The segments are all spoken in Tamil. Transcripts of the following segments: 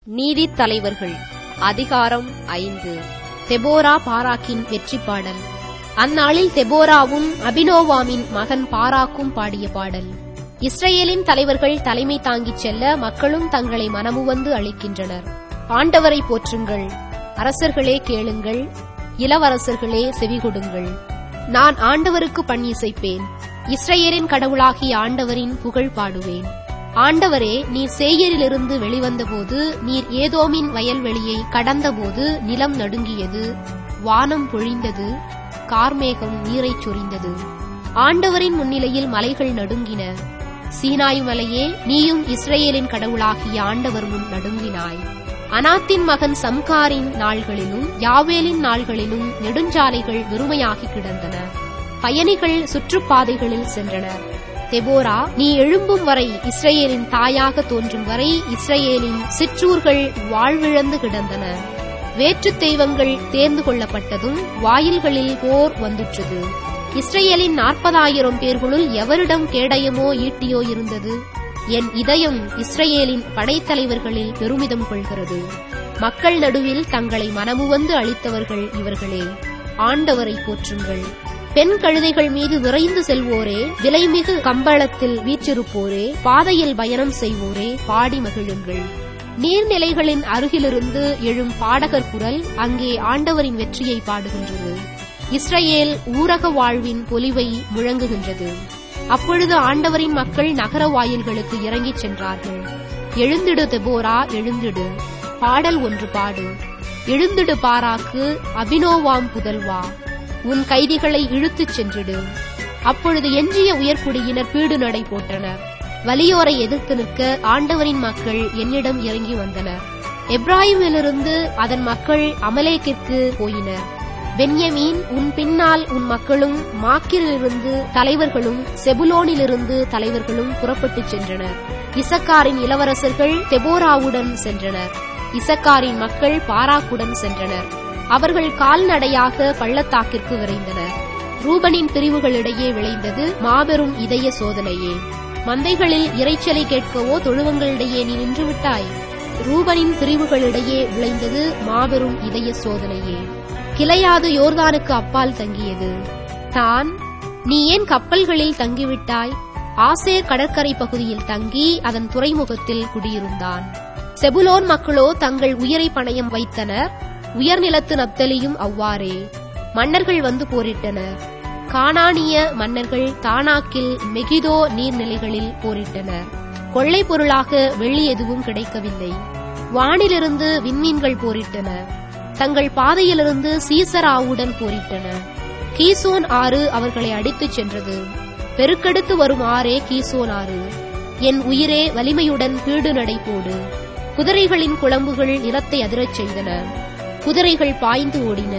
நீதித் தலைவர்கள் அதிகாரம் ஐந்து தெபோரா பாராக்கின் வெற்றி பாடல் அந்நாளில் தெபோராவும் அபினோவாமின் மகன் பாராக்கும் பாடிய பாடல் இஸ்ரேலின் தலைவர்கள் தலைமை தாங்கிச் செல்ல மக்களும் தங்களை மனமுவந்து அளிக்கின்றனர் ஆண்டவரை போற்றுங்கள் அரசர்களே கேளுங்கள் இளவரசர்களே செவிகொடுங்கள் நான் ஆண்டவருக்கு பண் இசைப்பேன் இஸ்ரேலின் கடவுளாகிய ஆண்டவரின் புகழ் பாடுவேன் ஆண்டவரே நீர் சேயரிலிருந்து வெளிவந்தபோது நீர் ஏதோமின் வயல்வெளியை கடந்தபோது நிலம் நடுங்கியது வானம் பொழிந்தது கார்மேகம் நீரைச் சொரிந்தது ஆண்டவரின் முன்னிலையில் மலைகள் நடுங்கின சீனாய் மலையே நீயும் இஸ்ரேலின் கடவுளாகிய ஆண்டவர் முன் நடுங்கினாய் அனாத்தின் மகன் சம்காரின் நாள்களிலும் யாவேலின் நாள்களிலும் நெடுஞ்சாலைகள் வெறுமையாகி கிடந்தன பயணிகள் சுற்றுப்பாதைகளில் சென்றனர் தெபோரா நீ எழும்பும் வரை இஸ்ரேலின் தாயாக தோன்றும் வரை இஸ்ரேலின் சிற்றூர்கள் வாழ்விழந்து கிடந்தன வேற்றுத் தெய்வங்கள் தேர்ந்து கொள்ளப்பட்டதும் வாயில்களில் போர் வந்துற்றது இஸ்ரேலின் நாற்பதாயிரம் பேர்களுள் எவரிடம் கேடயமோ ஈட்டியோ இருந்தது என் இதயம் இஸ்ரேலின் படைத்தலைவர்களில் பெருமிதம் கொள்கிறது மக்கள் நடுவில் தங்களை மனமுவந்து அளித்தவர்கள் இவர்களே ஆண்டவரை போற்றுங்கள் பெண் கழுதைகள் மீது விரைந்து செல்வோரே விலைமிகு கம்பளத்தில் வீற்றிருப்போரே பாதையில் பயணம் செய்வோரே பாடி மகிழுங்கள் நீர்நிலைகளின் அருகிலிருந்து எழும் பாடகர் குரல் அங்கே ஆண்டவரின் வெற்றியை பாடுகின்றது இஸ்ரேல் ஊரக வாழ்வின் பொலிவை முழங்குகின்றது அப்பொழுது ஆண்டவரின் மக்கள் நகர வாயில்களுக்கு இறங்கிச் சென்றார்கள் எழுந்திடு தெபோரா எழுந்திடு பாடல் ஒன்று பாடு எழுந்திடு பாராக்கு அபினோவாம் புதல்வா உன் கைதிகளை இழுத்துச் சென்றிடு அப்பொழுது எஞ்சிய உயர்குடியினர் பீடு நடை போட்டனர் வலியோரை எதிர்த்து நிற்க ஆண்டவரின் மக்கள் என்னிடம் இறங்கி வந்தனர் எப்ராஹிமிலிருந்து அதன் மக்கள் அமலேக்கிற்கு போயினர் பென்யமீன் உன் பின்னால் உன் மக்களும் மாக்கிரிலிருந்து தலைவர்களும் செபுலோனிலிருந்து தலைவர்களும் புறப்பட்டுச் சென்றனர் இசக்காரின் இளவரசர்கள் தெபோராவுடன் சென்றனர் இசக்காரின் மக்கள் பாராக்குடன் சென்றனர் அவர்கள் கால்நடையாக பள்ளத்தாக்கிற்கு விரைந்தனர் ரூபனின் பிரிவுகளிடையே விளைந்தது மாபெரும் இதய சோதனையே மந்தைகளில் இறைச்சலை கேட்கவோ தொழுவங்களிடையே நீ நின்று விட்டாய் ரூபனின் பிரிவுகளிடையே விளைந்தது மாபெரும் இதய சோதனையே கிளையாது யோர்தானுக்கு அப்பால் தங்கியது தான் நீ ஏன் கப்பல்களில் தங்கிவிட்டாய் ஆசேர் கடற்கரை பகுதியில் தங்கி அதன் துறைமுகத்தில் குடியிருந்தான் செபுலோன் மக்களோ தங்கள் உயிரை பணயம் வைத்தனர் உயர்நிலத்து நப்தலியும் அவ்வாறே மன்னர்கள் வந்து போரிட்டனர் கானானிய மன்னர்கள் தானாக்கில் மெகிதோ நீர்நிலைகளில் போரிட்டனர் கொள்ளை பொருளாக வெள்ளி எதுவும் கிடைக்கவில்லை வானிலிருந்து விண்மீன்கள் போரிட்டன தங்கள் பாதையிலிருந்து சீசராவுடன் போரிட்டன கீசோன் ஆறு அவர்களை அடித்துச் சென்றது பெருக்கெடுத்து வரும் ஆறே கீசோன் ஆறு என் உயிரே வலிமையுடன் பீடு நடை போடு குதிரைகளின் குழம்புகள் நிலத்தை அதிரச் செய்தன குதிரைகள் பாய்ந்து ஓடின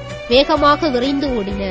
வேகமாக விரைந்து ஓடின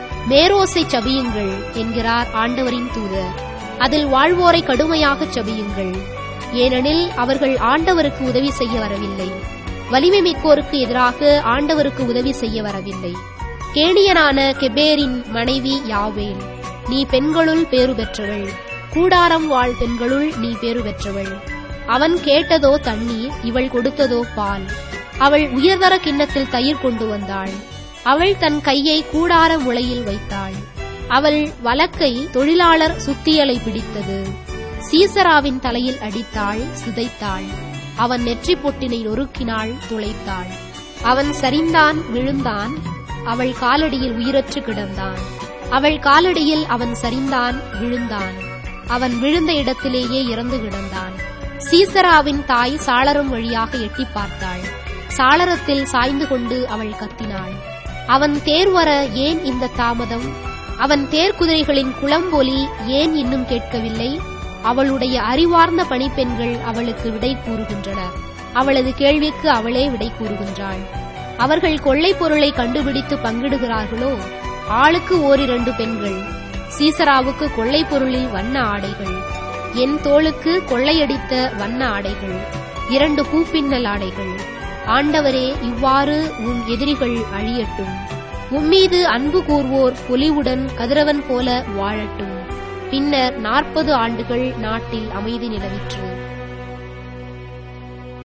மேரோசை சபியுங்கள் என்கிறார் ஆண்டவரின் தூதர் அதில் வாழ்வோரை கடுமையாகச் சபியுங்கள் ஏனெனில் அவர்கள் ஆண்டவருக்கு உதவி செய்ய வரவில்லை வலிமை மிக்கோருக்கு எதிராக ஆண்டவருக்கு உதவி செய்ய வரவில்லை கேணியனான கெபேரின் மனைவி யாவேல் நீ பெண்களுள் பேறு பெற்றவள் கூடாரம் வாழ் பெண்களுள் நீ பேறு பெற்றவள் அவன் கேட்டதோ தண்ணீர் இவள் கொடுத்ததோ பால் அவள் உயர்தர கிண்ணத்தில் தயிர் கொண்டு வந்தாள் அவள் தன் கையை கூடார முளையில் வைத்தாள் அவள் வலக்கை தொழிலாளர் சுத்தியலை பிடித்தது சீசராவின் தலையில் அடித்தாள் சிதைத்தாள் அவன் நெற்றி பொட்டினை நொறுக்கினாள் துளைத்தாள் அவன் சரிந்தான் விழுந்தான் அவள் காலடியில் உயிரற்று கிடந்தான் அவள் காலடியில் அவன் சரிந்தான் விழுந்தான் அவன் விழுந்த இடத்திலேயே இறந்து கிடந்தான் சீசராவின் தாய் சாளரம் வழியாக எட்டி பார்த்தாள் சாளரத்தில் சாய்ந்து கொண்டு அவள் கத்தினாள் அவன் தேர் வர ஏன் இந்த தாமதம் அவன் தேர்குதிரைகளின் குளம்பொலி ஏன் இன்னும் கேட்கவில்லை அவளுடைய அறிவார்ந்த பணிப்பெண்கள் அவளுக்கு விடை கூறுகின்றனர் அவளது கேள்விக்கு அவளே விடை கூறுகின்றாள் அவர்கள் கொள்ளை பொருளை கண்டுபிடித்து பங்கிடுகிறார்களோ ஆளுக்கு ஓரிரண்டு பெண்கள் சீசராவுக்கு கொள்ளை பொருளில் வண்ண ஆடைகள் என் தோளுக்கு கொள்ளையடித்த வண்ண ஆடைகள் இரண்டு பூப்பின்னல் ஆடைகள் ஆண்டவரே இவ்வாறு உன் எதிரிகள் அழியட்டும் உம்மீது அன்பு கூர்வோர் பொலிவுடன் கதிரவன் போல வாழட்டும் பின்னர் நாற்பது ஆண்டுகள் நாட்டில் அமைதி நிலவிற்று